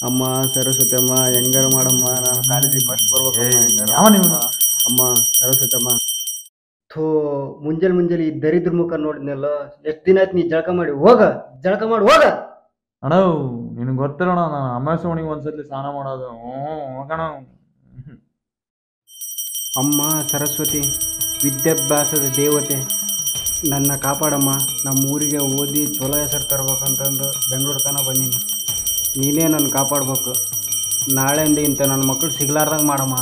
ಅಮ್ಮ ಸರಸ್ವತಿ ಅಮ್ಮ ಹೆಂಗಾರ ಮಾಡಮ್ಮ ನಾನು ಕಾಲೇಜಿಗೆ ಫಸ್ಟ್ ಬರ್ಬೇಕಮ್ಮ ಹೆಂಗಾರ ಯಾವ ನೀವು? ಮಾಡಮ್ಮ. ಅಮ್ಮ ಸರಸ್ವತಿ ಅಮ್ಮ ಥೋ ಮುಂಜಾನೆ ಮುಂಜಾನೆ ಈ ದರಿದ್ರ ಮುಖ ನೋಡಿದ್ನಲ್ಲ ಎಷ್ಟ್ ದಿನ ಆಯ್ತು ನೀ ಜಳಕ ಮಾಡಿ ಹೋಗ ಜಳಕ ಮಾಡಿ ಹೋಗ ಅಣ್ಣ ನಿನಗೆ ಗೊತ್ತಿರೋಣ ನಾನು ಅಮಾಸೆ ಮಣಿಗೆ ಒಂದ್ಸತಿ ಸ್ನಾನ ಮಾಡೋದು ಹ್ಞೂ ಕಣ ಅಮ್ಮ ಸರಸ್ವತಿ ವಿದ್ಯಾಭ್ಯಾಸದ ದೇವತೆ ನನ್ನ ಕಾಪಾಡಮ್ಮ ನಮ್ಮ ಊರಿಗೆ ಓದಿ ಚಲೋ ಹೆಸರು ತರ್ಬೇಕಂತಂದು ಬೆಂಗಳೂರು ತನಕ ಬಂದೀನಿ ನೀನೇ ನನ್ನ ಕಾಪಾಡ್ಬೇಕು ನಾಳೆಯಿಂದ ಇಂಥ ನನ್ನ ಮಕ್ಕಳು ಸಿಗ್ಲಾರ್ದಂಗೆ ಮಾಡಮ್ಮ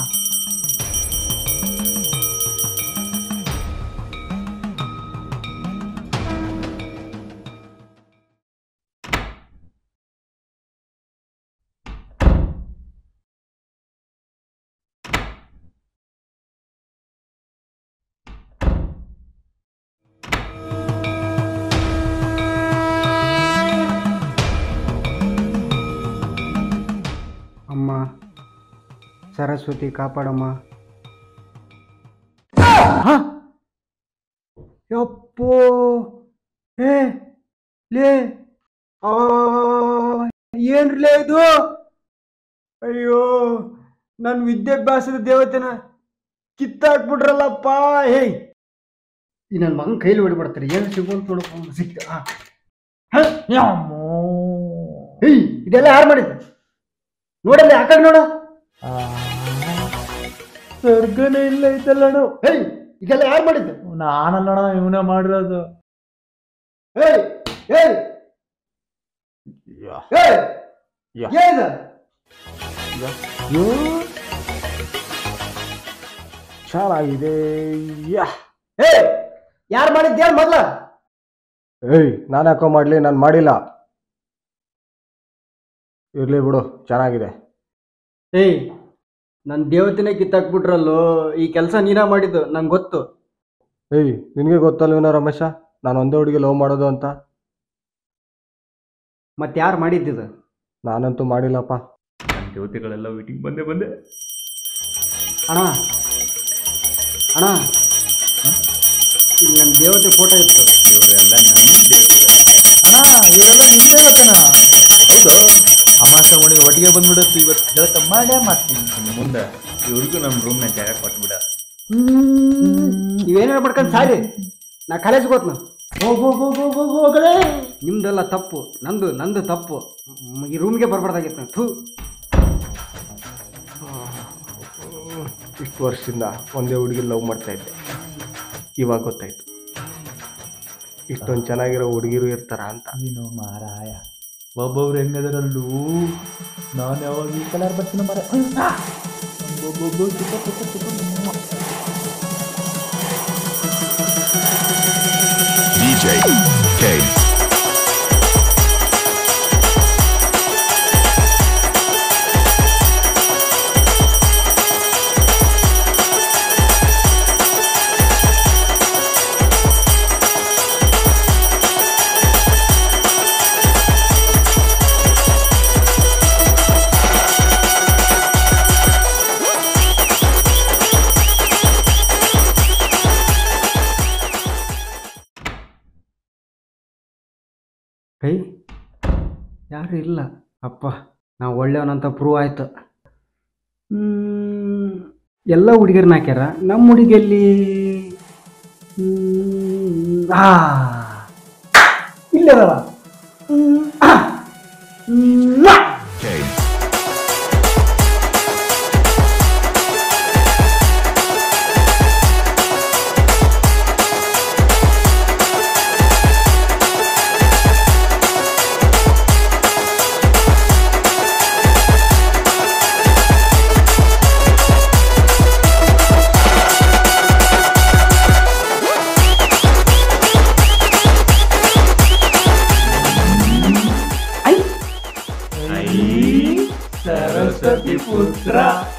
ಅಮ್ಮ ಸರಸ್ವತಿ ಕಾಪಾಡಮ್ಮ ಯಪ್ಪೋ ಏ ಲೇ ಆ ಏನ್ರಲೇ ಇದು ಅಯ್ಯೋ ನನ್ನ ವಿದ್ಯಾಭ್ಯಾಸದ ದೇವತೆನ ಕಿತ್ತಾಕ್ಬಿಟ್ರಲ್ಲಪ್ಪ ಹೇ ಈ ನನ್ನ ಮಗನ ಕೈಲಿ ಹೊಡಿಬಿಡ್ತಾರೆ ಏನು ಸಿಗುವಂತ ನೋಡಪ್ಪ ಸಿಕ್ತ ಆ. ಹ? ಏಯ್ ಇದೆಲ್ಲ ಯಾರು ಮಾಡಿದ್ದು ನೋಡಲ್ಲಿ ಆ ಕಡೆ ನೋಡು ಸ್ವರ್ಗನೇ ಇಲ್ಲ ಐತಲ್ಲಣ್ಣ ಏಯ್ ಇದೆಲ್ಲ ಯಾರು ಮಾಡಿದ್ದು ನಾನಲ್ಲಣ್ಣ ಇವನೇ ಮಾಡಿರೋದು ಏಯ್ ಏಯ್ ಏಯ್ ಯಾ. ಏನಿದು ಚೆನ್ನಾಗಿದೆ ಯಾ ಏಯ್ ಯಾರು ಮಾಡಿದ್ದೆ ಮೊದ್ಲ ಏಯ್ ನಾನು ಯಾಕೋ ಮಾಡಲಿ ನಾನು ಮಾಡಿಲ್ಲ ಇರಲಿ ಬಿಡು ಚೆನ್ನಾಗಿದೆ ಏಯ್ ನನ್ನ ದೇವತೆನೇ ಕಿತ್ತಾಕ್ಬಿಟ್ರಲ್ಲೋ ಈ ಕೆಲಸ ನೀನ ಮಾಡಿದ್ದು ನಂಗೆ ಗೊತ್ತು ಏಯ್ ನಿನಗೆ ಗೊತ್ತಲ್ವೇನೋ ರಮೇಶ ನಾನು ಒಂದೇ ಹುಡುಗಿ ಲವ್ ಮಾಡೋದು ಅಂತ ಮತ್ತೆ ಯಾರು ಮಾಡಿದ್ದಿದು ನಾನಂತೂ ಮಾಡಿಲ್ಲಪ್ಪ ನನ್ನ ದೇವತೆಗಳೆಲ್ಲ ವೀಟಿಂಗ್ ಬಂದೆ ಬಂದೆ ಅಣ್ಣ ಅಣ್ಣ ಇಲ್ಲಿ ನನ್ನ ದೇವತೆ ಫೋಟೋ ಇತ್ತು ಇವರೆಲ್ಲ ನನ್ನ ದೇವತೆಗಳು ಅಣ್ಣ ಇವರೆಲ್ಲ ನಿಂದೆ ಗೊತ್ತೇನ ಹೌದು ಅಮಾಸೆ ಮಣಿಗೆ ಒಟ್ಟಿಗೆ ಬಂದ್ಬಿಡುತ್ತೆ ಇವತ್ತು ಜಳಕ ಮಾಡೇ ಮಾಡ್ತೀನಿ ಇನ್ನು ಮುಂದೆ ಇವ್ರಿಗೂ ನಮ್ಮ ರೂಮ್ನ ಜಾಗ ಕೊಟ್ಬಿಡ ನೀವೇನೇನು ಮಾಡ್ಕೊಂಡು ಸಾರಿ ನಾ ಕಾಲೇಜ್ಗೆ ಹೋತ್ನ ಹೋಗ್ ಹೋಗ್ ಹೋಗ್ ಹೋಗ್ ಹೋಗ್ ಹೋಗಲೇ ನಿಮ್ದೆಲ್ಲ ತಪ್ಪು ನಂದು ನಂದು ತಪ್ಪು ಮ್, ಈ ರೂಮ್ಗೆ ಬರ್ಬಾರ್ದಾಗಿತ್ತು ಥೂ ಇಷ್ಟು ವರ್ಷದಿಂದ ಒಂದೇ ಹುಡುಗಿ ಲವ್ ಮಾಡ್ತಾ ಇದ್ದೆ ಇವಾಗ ಗೊತ್ತಾಯ್ತು ಇಷ್ಟೊಂದು ಚೆನ್ನಾಗಿರೋ ಹುಡುಗಿರು ಇರ್ತಾರ ಅಂತ ನೀನು ಮಾರಾಯ ಒಬ್ಬೊಬ್ರು ಹೆಂಗದರಲ್ಲೂ ನಾನು ಯಾವಾಗ ಈ ಕಲರ್ ಬರ್ತೀನಿ ಮರ ಒಬ್ಬೊಬ್ಬೊಬ್ಬ ಸುತ್ತ ಸುತ್ತ ಸುತ್ತ DJ K. ಕೈ ಯಾರು ಇಲ್ಲ ಅಪ್ಪ ನಾವು ಒಳ್ಳೆಯವನಂತ ಪ್ರೂವ್ ಆಯ್ತು ಹ್ಮ್, ಎಲ್ಲ ಹುಡುಗಿರ್ನ ಹಾಕ್ಯಾರ ನಮ್ಮ ಹುಡುಗಿಯಲ್ಲಿ ಹ್ಮ್, ಆ ಇಲ್ಲದವ ಹ್ಮ್, ಆ, ಹ್ಮ್, ಆ. K. ಸರಸ್ವತಿ ಪುತ್ರ